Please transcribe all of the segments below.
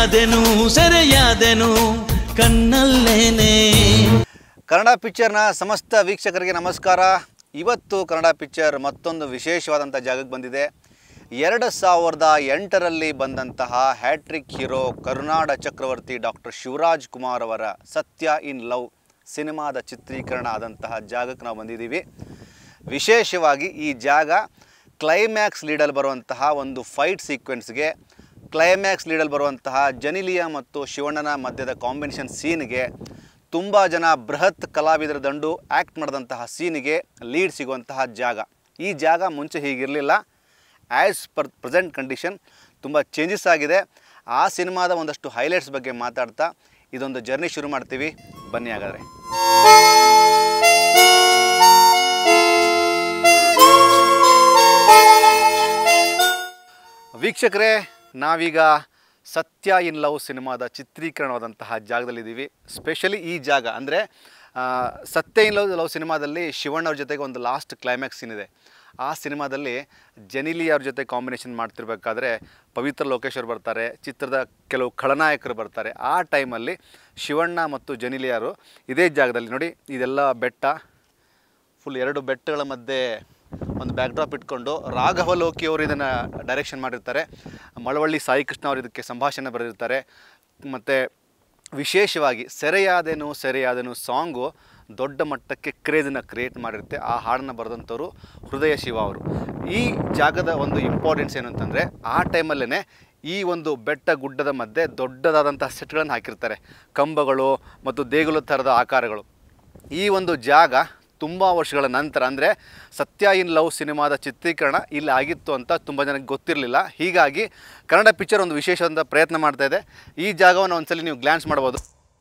ಸೆರೆಯಾದೆನು ಸೆರೆಯಾದೆನು ಕಣ್ಣಲ್ಲೇನೆ ಕನ್ನಡ ಪಿಕ್ಚರ್ನ ಸಮಸ್ತ ವೀಕ್ಷಕರಿಗೆ ನಮಸ್ಕಾರ ಇವತ್ತು ಕನ್ನಡ ಪಿಕ್ಚರ್ ಮತ್ತೊಂದು ವಿಶೇಷವಾದಂಥ ಜಾಗಕ್ಕೆ ಬಂದಿದೆ ಎರಡು ಸಾವಿರದ ಎಂಟರಲ್ಲಿ ಬಂದಂತಹ ಹ್ಯಾಟ್ರಿಕ್ ಹೀರೋ ಕರುನಾಡ ಚಕ್ರವರ್ತಿ ಡಾಕ್ಟರ್ ಶಿವರಾಜ್ ಕುಮಾರ್ ಅವರ ಸತ್ಯ ಇನ್ ಲವ್ ಸಿನಿಮಾದ ಚಿತ್ರೀಕರಣ ಆದಂತಹ ಜಾಗಕ್ಕೆ ನಾವು ಬಂದಿದ್ದೀವಿ ವಿಶೇಷವಾಗಿ ಈ ಜಾಗ ಕ್ಲೈಮ್ಯಾಕ್ಸ್ ಲೀಡಲ್ಲಿ ಬರುವಂತಹ ಒಂದು ಫೈಟ್ ಸೀಕ್ವೆನ್ಸ್ಗೆ ಕ್ಲೈಮ್ಯಾಕ್ಸ್ ಲೀಡಲ್ಲಿ ಬರುವಂತಹ ಜನಿಲಿಯಾ ಮತ್ತು ಶಿವಣ್ಣನ ಮಧ್ಯದ ಕಾಂಬಿನೇಷನ್ ಸೀನ್ಗೆ ತುಂಬ ಜನ ಬೃಹತ್ ಕಲಾವಿದರ ದಂಡು ಆ್ಯಕ್ಟ್ ಮಾಡಿದಂತಹ ಸೀನಿಗೆ ಲೀಡ್ ಸಿಗುವಂತಹ ಜಾಗ ಈ ಜಾಗ ಮುಂಚೆ ಹೀಗಿರಲಿಲ್ಲ ಆ್ಯಸ್ ಪರ್ ಪ್ರೆಸೆಂಟ್ ಕಂಡೀಷನ್ ತುಂಬ ಚೇಂಜಸ್ ಆಗಿದೆ ಆ ಸಿನಿಮಾದ ಒಂದಷ್ಟು ಹೈಲೈಟ್ಸ್ ಬಗ್ಗೆ ಮಾತಾಡ್ತಾ ಇದೊಂದು ಜರ್ನಿ ಶುರು ಮಾಡ್ತೀವಿ ಬನ್ನಿ ಹಾಗಾದರೆ ವೀಕ್ಷಕರೇ ನಾವೀಗ ಸತ್ಯ ಇನ್ ಲವ್ ಸಿನಿಮಾದ ಚಿತ್ರೀಕರಣವಾದಂತಹ ಜಾಗದಲ್ಲಿದ್ದೀವಿ ಸ್ಪೆಷಲಿ ಈ ಜಾಗ ಅಂದರೆ ಸತ್ಯ ಇನ್ ಲವ್ ಲವ್ ಸಿನಿಮಾದಲ್ಲಿ ಶಿವಣ್ಣ ಅವ್ರ ಜೊತೆಗೆ ಒಂದು ಲಾಸ್ಟ್ ಕ್ಲೈಮ್ಯಾಕ್ಸ್ ಸೀನ್ ಇದೆ ಆ ಸಿನಿಮಾದಲ್ಲಿ ಜನಿಲಿ ಅವ್ರ ಜೊತೆ ಕಾಂಬಿನೇಷನ್ ಮಾಡ್ತಿರ್ಬೇಕಾದ್ರೆ ಪವಿತ್ರ ಲೋಕೇಶ್ ಅವ್ರು ಬರ್ತಾರೆ ಚಿತ್ರದ ಕೆಲವು ಖಳನಾಯಕರು ಬರ್ತಾರೆ ಆ ಟೈಮಲ್ಲಿ ಶಿವಣ್ಣ ಮತ್ತು ಜನಿಲಿಯಾರು ಇದೇ ಜಾಗದಲ್ಲಿ ನೋಡಿ ಇದೆಲ್ಲ ಬೆಟ್ಟ ಫುಲ್ ಎರಡು ಬೆಟ್ಟಗಳ ಮಧ್ಯೆ ಒಂದು ಬ್ಯಾಕ್ಡ್ರಾಪ್ ಇಟ್ಕೊಂಡು ರಾಘವ ಲೋಕಿ ಅವರು ಇದನ್ನು ಡೈರೆಕ್ಷನ್ ಮಾಡಿರ್ತಾರೆ ಮಳವಳ್ಳಿ ಸಾಯಿ ಕೃಷ್ಣ ಅವರು ಇದಕ್ಕೆ ಸಂಭಾಷಣೆ ಬರೆದಿರ್ತಾರೆ ಮತ್ತು ವಿಶೇಷವಾಗಿ ಸೆರೆಯಾದೆನು ಸೆರೆಯಾದೆನು ಸಾಂಗು ದೊಡ್ಡ ಮಟ್ಟಕ್ಕೆ ಕ್ರೇಜನ್ನು ಕ್ರಿಯೇಟ್ ಮಾಡಿರುತ್ತೆ ಆ ಹಾಡನ್ನು ಬರೆದಂಥವ್ರು ಹೃದಯ ಶಿವ ಅವರು ಈ ಜಾಗದ ಒಂದು ಇಂಪಾರ್ಟೆನ್ಸ್ ಏನು ಅಂತಂದರೆ ಆ ಟೈಮಲ್ಲೇ ಈ ಒಂದು ಬೆಟ್ಟ ಗುಡ್ಡದ ಮಧ್ಯೆ ದೊಡ್ಡದಾದಂತಹ ಸೆಟ್ಗಳನ್ನು ಹಾಕಿರ್ತಾರೆ ಕಂಬಗಳು ಮತ್ತು ದೇಗುಲ ಥರದ ಆಕಾರಗಳು ಈ ಒಂದು ಜಾಗ ತುಂಬ ವರ್ಷಗಳ ನಂತರ ಅಂದರೆ ಸತ್ಯ ಇನ್ ಲವ್ ಸಿನಿಮಾದ ಚಿತ್ರೀಕರಣ ಇಲ್ಲಿ ಆಗಿತ್ತು ಅಂತ ತುಂಬ ಜನಕ್ಕೆ ಗೊತ್ತಿರಲಿಲ್ಲ ಹೀಗಾಗಿ ಕನ್ನಡ ಪಿಕ್ಚರ್ ಒಂದು ವಿಶೇಷವಾದ ಪ್ರಯತ್ನ ಮಾಡ್ತಾ ಇದೆ ಈ ಜಾಗವನ್ನು ಒಂದ್ಸಲಿ ನೀವು ಗ್ಲ್ಯಾನ್ಸ್ ಮಾಡ್ಬೋದು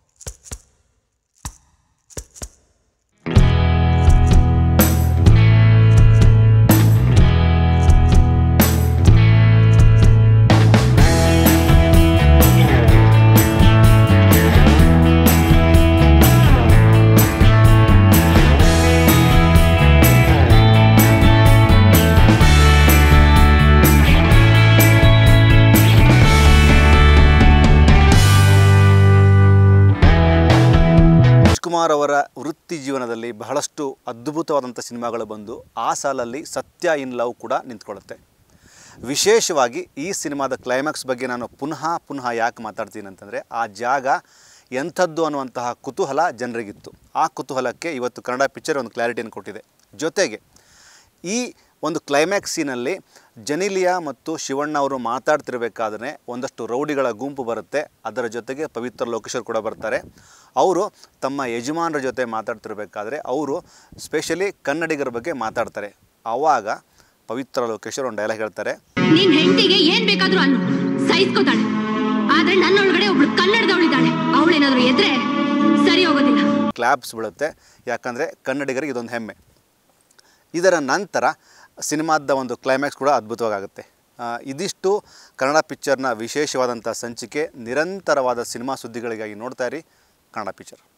ರಾಜ್ಕುಮಾರ್ ಅವರ ವೃತ್ತಿ ಜೀವನದಲ್ಲಿ ಬಹಳಷ್ಟು ಅದ್ಭುತವಾದಂಥ ಸಿನಿಮಾಗಳು ಬಂದು ಆ ಸಾಲಲ್ಲಿ ಸತ್ಯ ಇನ್ ಲವ್ ಕೂಡ ನಿಂತ್ಕೊಳ್ಳುತ್ತೆ ವಿಶೇಷವಾಗಿ ಈ ಸಿನಿಮಾದ ಕ್ಲೈಮ್ಯಾಕ್ಸ್ ಬಗ್ಗೆ ನಾನು ಪುನಃ ಪುನಃ ಯಾಕೆ ಮಾತಾಡ್ತೀನಿ ಅಂತಂದರೆ ಆ ಜಾಗ ಎಂಥದ್ದು ಅನ್ನುವಂತಹ ಕುತೂಹಲ ಜನರಿಗಿತ್ತು ಆ ಕುತೂಹಲಕ್ಕೆ ಇವತ್ತು ಕನ್ನಡ ಪಿಕ್ಚರ್ ಒಂದು ಕ್ಲಾರಿಟಿಯನ್ನು ಕೊಟ್ಟಿದೆ ಜೊತೆಗೆ ಈ ಒಂದು ಕ್ಲೈಮ್ಯಾಕ್ಸ್ ಸೀನಲ್ಲಿ ಜನಿಲಿಯಾ ಮತ್ತು ಶಿವಣ್ಣ ಅವರು ಮಾತಾಡ್ತಿರ್ಬೇಕಾದ್ರೆ ಒಂದಷ್ಟು ರೌಡಿಗಳ ಗುಂಪು ಬರುತ್ತೆ ಅದರ ಜೊತೆಗೆ ಪವಿತ್ರ ಲೋಕೇಶ್ವರ್ ಕೂಡ ಬರ್ತಾರೆ ಅವರು ತಮ್ಮ ಯಜಮಾನರ ಜೊತೆ ಮಾತಾಡ್ತಿರ್ಬೇಕಾದ್ರೆ ಅವರು ಸ್ಪೆಷಲಿ ಕನ್ನಡಿಗರ ಬಗ್ಗೆ ಮಾತಾಡ್ತಾರೆ ಆವಾಗ ಪವಿತ್ರ ಲೋಕೇಶ್ವರ್ ಒಂದು ಡೈಲಾಗ್ ಹೇಳ್ತಾರೆ ನಿನ್ ಹೆಂಡತಿಗೆ ಏನ್ ಬೇಕಾದ್ರೂ ಅನ್ನು ಸಹಿಸ್ಕೋತಾಳೆ ಆದ್ರೆ ನನ್ನೊಳಗಡೆ ಒಬ್ಳು ಕನ್ನಡದವಳಿದ್ದಾಳೆ ಅವಳೇನಾದ್ರೂ ಎದ್ರೆ ಸರಿ ಹೋಗೋದಿಲ್ಲ ಕ್ಲಾಪ್ಸ್ ಬೀಳುತ್ತೆ ಯಾಕಂದರೆ ಕನ್ನಡಿಗರಿಗೆ ಇದೊಂದು ಹೆಮ್ಮೆ ಇದರ ನಂತರ ಸಿನಿಮಾದ ಒಂದು ಕ್ಲೈಮ್ಯಾಕ್ಸ್ ಕೂಡ ಅದ್ಭುತವಾಗುತ್ತೆ ಆ, ಇದಿಷ್ಟು ಕನ್ನಡ ಪಿಕ್ಚರ್ನ ವಿಶೇಷವಾದಂಥ ಸಂಚಿಕೆ ನಿರಂತರವಾದ ಸಿನಿಮಾ ಸುದ್ದಿಗಳಿಗಾಗಿ ನೋಡ್ತಾ ಇರಿ ಕನ್ನಡ ಪಿಕ್ಚರ್